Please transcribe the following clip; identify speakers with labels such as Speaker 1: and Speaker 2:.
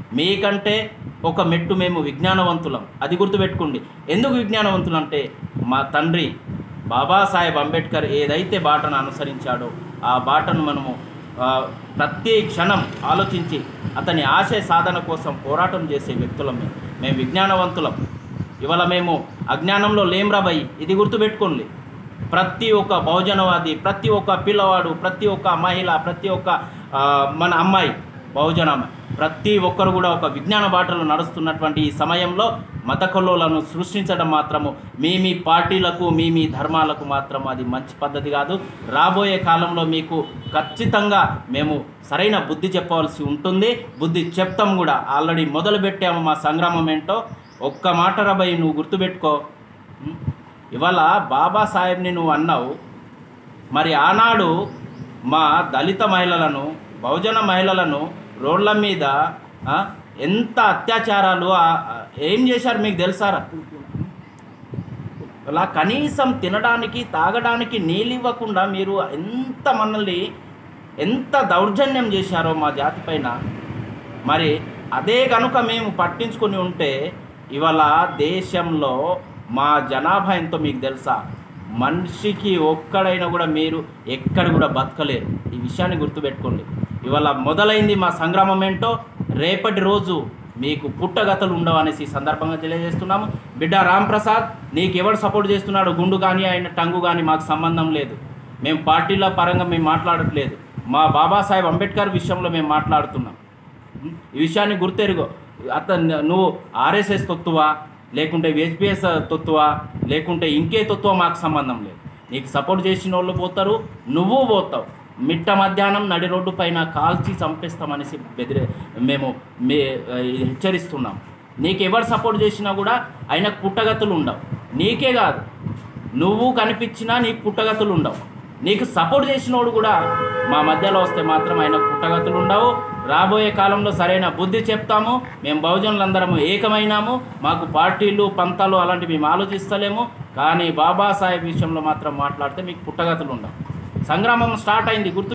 Speaker 1: మీకంటే ఒక మెట్టు మేము విజ్ఞానవంతులం అది గుర్తుపెట్టుకోండి ఎందుకు విజ్ఞానవంతులు అంటే మా తండ్రి బాబాసాహెబ్ అంబేద్కర్ ఏదైతే బాటను అనుసరించాడో ఆ బాటను మనము ఆ, ప్రతి క్షణం ఆలోచించి అతని ఆశయ సాధన కోసం పోరాటం చేసే వ్యక్తులం మేము మేము విజ్ఞానవంతులం ఇవాళ మేము అజ్ఞానంలో లేం రాబోయి ఇది గుర్తుపెట్టుకోండి ప్రతి ఒక్క బహుజనవాది ప్రతి ఒక్క పిల్లవాడు ప్రతి ఒక్క మహిళ ప్రతి ఒక్క ఆ, మన అమ్మాయి బహుజన అమ్మాయి ప్రతి ఒక్కరు కూడా ఒక విజ్ఞాన బాటలో నడుస్తున్నటువంటి ఈ సమయంలో మత కల్లోలను సృష్టించడం మాత్రము మీ మీ పార్టీలకు మీ మీ ధర్మాలకు మాత్రం అది మంచి పద్ధతి కాదు రాబోయే కాలంలో మీకు ఖచ్చితంగా మేము సరైన బుద్ధి చెప్పవలసి ఉంటుంది బుద్ధి చెప్తాం కూడా ఆల్రెడీ మొదలు పెట్టాము మా సంగ్రామం ఏంటో ఒక్క మాట రాబోయ్ నువ్వు గుర్తుపెట్టుకో ఉం? ఇవాళ బాబాసాహెబ్ని నువ్వు అన్నావు మరి ఆనాడు మా దళిత మహిళలను బహుజన మహిళలను రోడ్ల మీద ఆ, ఎంత అత్యాచారాలు ఆ, ఆ, ఏం చేశారు మీకు తెలుసారా అలా కనీసం తినడానికి తాగడానికి నీళ్ళు ఇవ్వకుండా మీరు ఎంత మనల్ని ఎంత దౌర్జన్యం చేశారో మా జాతి పైన మరి అదే కనుక మేము పట్టించుకొని ఉంటే ఇవాళ దేశంలో మా జనాభా ఎంతో మీకు తెలుసా మనిషికి ఒక్కడైనా కూడా మీరు ఎక్కడ కూడా బతకలేరు ఈ విషయాన్ని గుర్తుపెట్టుకోండి ఇవాళ మొదలైంది మా సంగ్రామం ఏంటో రేపటి రోజు మీకు పుట్టగతలు ఉండవు అనేసి ఈ సందర్భంగా తెలియజేస్తున్నాము బిడ్డ రామ్ ప్రసాద్ నీకు ఎవరు సపోర్ట్ చేస్తున్నాడు గుండు కానీ ఆయన టంగు కానీ మాకు సంబంధం లేదు మేము పార్టీల పరంగా మేము మాట్లాడట్లేదు మా బాబాసాహెబ్ అంబేద్కర్ విషయంలో మేము మాట్లాడుతున్నాం ఈ విషయాన్ని గుర్తెరుగో అతను నువ్వు ఆర్ఎస్ఎస్ తొత్తువా లేకుంటే హెచ్పిఎస్ తొత్తువా లేకుంటే ఇంకే తొత్తువ మాకు సంబంధం లేదు నీకు సపోర్ట్ చేసిన వాళ్ళు పోతారు నువ్వు పోతావు మిట్ట మధ్యాహ్నం నడి రోడ్డు పైన కాల్చి చంపేస్తామనేసి బెదిరే మేము మే హెచ్చరిస్తున్నాం నీకు ఎవరు సపోర్ట్ చేసినా కూడా ఆయనకు పుట్టగతులు ఉండవు నీకే కాదు నువ్వు కనిపించినా నీకు పుట్టగతులు ఉండవు నీకు సపోర్ట్ చేసినోడు కూడా మా మధ్యలో వస్తే మాత్రం ఆయన పుట్టగతులు ఉండవు రాబోయే కాలంలో సరైన బుద్ధి చెప్తాము మేము బహుజనులందరము ఏకమైనాము మాకు పార్టీలు పంతాలు అలాంటివి మేము ఆలోచిస్తలేము కానీ బాబాసాహెబ్ విషయంలో మాత్రం మాట్లాడితే మీకు పుట్టగతులు ఉండవు సంగ్రామం స్టార్ట్ అయింది గుర్తు